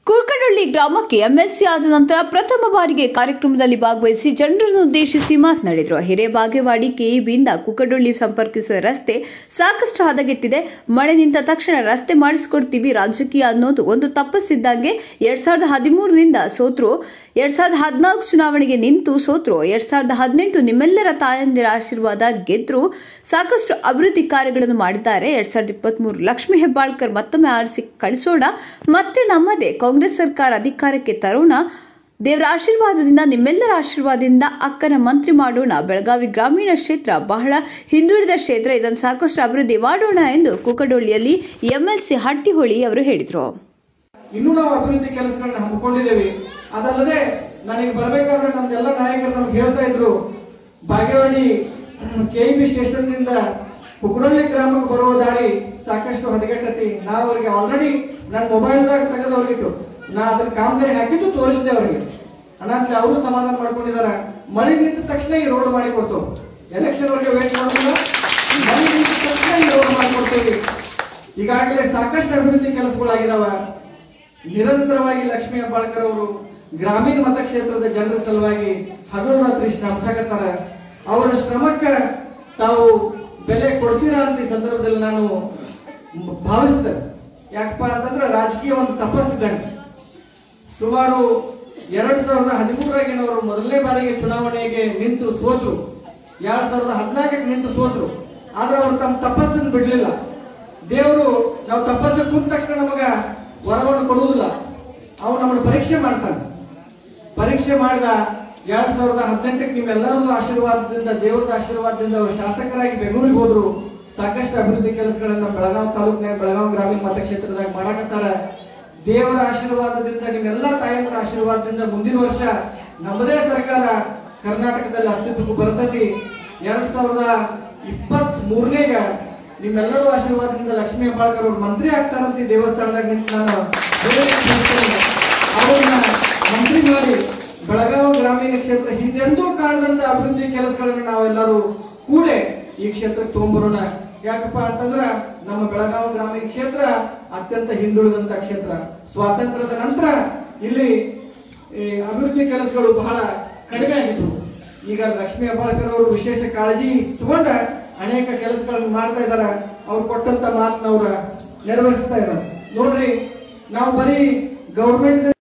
ಕುರ್ಕಡಳ್ಳಿ ಗ್ರಾಮಕ್ಕೆ ಎಂಎಲ್ಸಿ ಆದ ನಂತರ ಪ್ರಥಮ ಬಾರಿಗೆ ಕಾರ್ಯಕ್ರಮದಲ್ಲಿ ಭಾಗವಹಿಸಿ ಜನರನ್ನು ಉದ್ದೇಶಿಸಿ ಮಾತನಾಡಿದರು ಹಿರೇಬಾಗೇವಾಡಿ ಕೆಇಬಿಯಿಂದ ಕುಕ್ಕಡೊಳ್ಳಿ ಸಂಪರ್ಕಿಸುವ ರಸ್ತೆ ಸಾಕಷ್ಟು ಹದಗೆಟ್ಟಿದೆ ಮಳೆ ನಿಂತ ತಕ್ಷಣ ರಸ್ತೆ ಮಾಡಿಸಿಕೊಡ್ತೀವಿ ರಾಜಕೀಯ ಅನ್ನೋದು ಒಂದು ತಪ್ಪಿಸಿದ್ದಂಗೆ ಎರಡ್ ಸಾವಿರದ ಹದಿಮೂರರಿಂದ ಸೋತ್ರು ಎರಡ್ ಸಾವಿರದ ಹದಿನಾಲ್ಕು ಚುನಾವಣೆಗೆ ನಿಂತು ಸೋತ್ರು ಎರಡ್ ಸಾವಿರದ ಹದಿನೆಂಟು ನಿಮ್ಮೆಲ್ಲರ ತಾಯಂದಿರ ಆಶೀರ್ವಾದ ಗೆದ್ರು ಸಾಕಷ್ಟು ಅಭಿವೃದ್ಧಿ ಕಾರ್ಯಗಳನ್ನು ಮಾಡಿದ್ದಾರೆ ಎರಡ್ ಸಾವಿರದ ಇಪ್ಪತ್ಮೂರು ಲಕ್ಷ್ಮೀ ಹೆಬ್ಬಾಳ್ಕರ್ ಮತ್ತೊಮ್ಮೆ ಆರಿಸಿ ಕಳಿಸೋಣ ಮತ್ತೆ ನಮ್ಮದೇ ಕಾಂಗ್ರೆಸ್ ಸರ್ಕಾರ ಅಧಿಕಾರಕ್ಕೆ ತರೋಣ ದೇವರ ಆಶೀರ್ವಾದದಿಂದ ನಿಮ್ಮೆಲ್ಲರ ಆಶೀರ್ವಾದದಿಂದ ಅಕ್ಕನ ಮಂತ್ರಿ ಮಾಡೋಣ ಬೆಳಗಾವಿ ಗ್ರಾಮೀಣ ಕ್ಷೇತ್ರ ಬಹಳ ಹಿಂದುಳಿದ ಕ್ಷೇತ್ರ ಇದನ್ನು ಸಾಕಷ್ಟು ಅಭಿವೃದ್ಧಿ ಮಾಡೋಣ ಎಂದು ಕುಕಡೊಳ್ಳಿಯಲ್ಲಿ ಎಂಎಲ್ಸಿ ಹಟ್ಟಿಹೊಳಿ ಅವರು ಹೇಳಿದರು ಇನ್ನೂ ನಾವು ಅಭಿವೃದ್ಧಿ ಕೆಲಸಗಳನ್ನ ಹಮ್ಮಿಕೊಂಡಿದ್ದೇವೆ ಅದಲ್ಲದೆ ನನಗೆ ಬರಬೇಕಾದ್ರೆ ನಮ್ದೆಲ್ಲ ನಾಯಕರು ನಮ್ಗೆ ಹೇಳ್ತಾ ಇದ್ರು ಬಾಗೇವಾಡಿ ಕೆಇಬಿ ಸ್ಟೇಷನ್ ನಿಂದ ಕುಕಡಳ್ಳಿ ಗ್ರಾಮಕ್ಕೆ ಬರುವ ದಾರಿ ಸಾಕಷ್ಟು ಹದಗೆಟ್ಟತಿ ನಾವು ಅವರಿಗೆ ಆಲ್ರೆಡಿ ನನ್ನ ಮೊಬೈಲ್ದಾಗ ತೆಗೆದು ಅವ್ರಿಗಿಟ್ಟು ನಾ ಅದ್ರ ಕಾಮಗಾರಿ ಹಾಕಿದ್ದು ತೋರಿಸಿದೆ ಅವರಿಗೆ ಅನಾಥಲೆ ಅವರು ಸಮಾಧಾನ ಮಾಡ್ಕೊಂಡಿದಾರ ಮಳೆ ನಿಂತ ತಕ್ಷಣ ಈ ರೋಡ್ ಮಾಡಿ ಕೊಡ್ತು ಎಲೆಕ್ಷನ್ ವರೆಗೆ ವೇಟ್ ಮಾಡೋದಿಲ್ಲ ಮಳೆ ನಿಂತ ತಕ್ಷಣ ಈ ರೋಡ್ ಮಾಡಿಕೊಡ್ತೇವೆ ಈಗಾಗಲೇ ಸಾಕಷ್ಟು ಅಭಿವೃದ್ಧಿ ಕೆಲಸಗಳಾಗಿದಾವ ನಿರಂತರವಾಗಿ ಲಕ್ಷ್ಮೀ ಹೆಬ್ಬಾಳ್ಕರ್ ಅವರು ಗ್ರಾಮೀಣ ಮತಕ್ಷೇತ್ರದ ಜನರ ಸಲುವಾಗಿ ಹಗಲು ರಾತ್ರಿ ಶ್ರಮಿಸಾಕತ್ತಾರ ಅವರ ಶ್ರಮಕ್ಕೆ ತಾವು ಬೆಲೆ ಕೊಡ್ತೀರಾ ಅಂತ ಈ ಸಂದರ್ಭದಲ್ಲಿ ನಾನು ಭಾವಿಸ್ತೇನೆ ಯಾಕಪ್ಪ ಅಂತಂದ್ರೆ ರಾಜಕೀಯ ಒಂದು ತಪಸ್ಸಿದ್ದಂಗೆ ಸುಮಾರು ಎರಡ್ ಸಾವಿರದ ಹದಿಮೂರರಾಗಿನವರು ಮೊದಲನೇ ಬಾರಿಗೆ ಚುನಾವಣೆಗೆ ನಿಂತು ಸೋತರು ಎರಡ್ ಸಾವಿರದ ಹದಿನಾಲ್ಕಕ್ಕೆ ನಿಂತು ಸೋತರು ಆದ್ರೆ ಅವರು ತಮ್ಮ ತಪಸ್ಸನ್ನು ಬಿಡ್ಲಿಲ್ಲ ದೇವರು ನಾವು ತಪಸ್ಸು ಕುಂತ ತಕ್ಷಣ ನಮಗ ವರವನ್ನು ಕೊಡುವುದಿಲ್ಲ ಅವನು ನಮ್ಮನ್ನು ಪರೀಕ್ಷೆ ಮಾಡ್ತಾನೆ ಪರೀಕ್ಷೆ ಮಾಡಿದ ಎರಡ್ ಸಾವಿರದ ಹದಿನೆಂಟಕ್ಕೆ ನಿಮ್ಮೆಲ್ಲರಲ್ಲೂ ಆಶೀರ್ವಾದದಿಂದ ದೇವರದ ಆಶೀರ್ವಾದದಿಂದ ಅವರು ಶಾಸಕರಾಗಿ ಬೆಂಗಳೂರಿಗೆ ಹೋದ್ರು ಸಾಕಷ್ಟು ಅಭಿವೃದ್ಧಿ ಕೆಲಸಗಳನ್ನ ಬೆಳಗಾವಿ ತಾಲೂಕಿನ ಬೆಳಗಾವಿ ಗ್ರಾಮೀಣ ಮತಕ್ಷೇತ್ರದಾಗ ಮಾಡಕತ್ತಾರ ದೇವರ ಆಶೀರ್ವಾದದಿಂದ ನಿಮ್ಮೆಲ್ಲ ತಾಯಂದ್ರ ಆಶೀರ್ವಾದದಿಂದ ಮುಂದಿನ ವರ್ಷ ನಮ್ಮದೇ ಸರ್ಕಾರ ಕರ್ನಾಟಕದಲ್ಲಿ ಅಸ್ತಿತ್ವಕ್ಕೆ ಬರ್ತೈತಿ ಎರಡ್ ಸಾವಿರದ ಇಪ್ಪತ್ತ್ ಮೂರನೇಗ ನಿಮ್ಮೆಲ್ಲರೂ ಆಶೀರ್ವಾದದಿಂದ ಲಕ್ಷ್ಮೀ ಹೆಬ್ಬಾಳ್ಕರ್ ಅವರು ಮಂತ್ರಿ ಆಗ್ತಾರಂತ ಈ ದೇವಸ್ಥಾನದಾಗ ನಿಂತು ನಾನು ದೇವರಿಗೆ ಬೇಡ್ತೇನೆ. ಅವ್ರನ್ನ ಮಂತ್ರಿ ಮಾಡಿ ಬೆಳಗಾವಿ ಗ್ರಾಮೀಣ ಕ್ಷೇತ್ರ ಹಿಂದೆಂದೂ ಕಾಣದಂತ ಅಭಿವೃದ್ಧಿ ಕೆಲಸಗಳನ್ನು ನಾವೆಲ್ಲರೂ ಕೂಡೆ ಈ ಕ್ಷೇತ್ರಕ್ಕೆ ತಗೊಂಡ್ಬರೋಣ ಯಾಕಪ್ಪ ಅಂತಂದ್ರ ನಮ್ಮ ಬೆಳಗಾವಿ ಗ್ರಾಮೀಣ ಕ್ಷೇತ್ರ ಅತ್ಯಂತ ಹಿಂದುಳಿದಂತ ಕ್ಷೇತ್ರ ಸ್ವಾತಂತ್ರ್ಯದ ನಂತರ ಇಲ್ಲಿ ಈ ಅಭಿವೃದ್ಧಿ ಕೆಲಸಗಳು ಬಹಳ ಕಡಿಮೆ ಆಗಿದ್ವು ಈಗ ಲಕ್ಷ್ಮೀ ಹೆಬ್ಬಾಳ್ಕರ್ ಅವರು ವಿಶೇಷ ಕಾಳಜಿ ತಗೊಂಡ ಅನೇಕ ಕೆಲಸಗಳನ್ನು ಮಾಡ್ತಾ ಇದಾರ ಅವ್ರು ಕೊಟ್ಟಂತ ಮಾತನ್ನ ಅವ್ರ ನೆರವೇರಿಸ್ತಾ ಇದ್ದಾರೆ ನೋಡ್ರಿ ನಾವು ಬರೀ ಗೌರ್ಮೆಂಟ್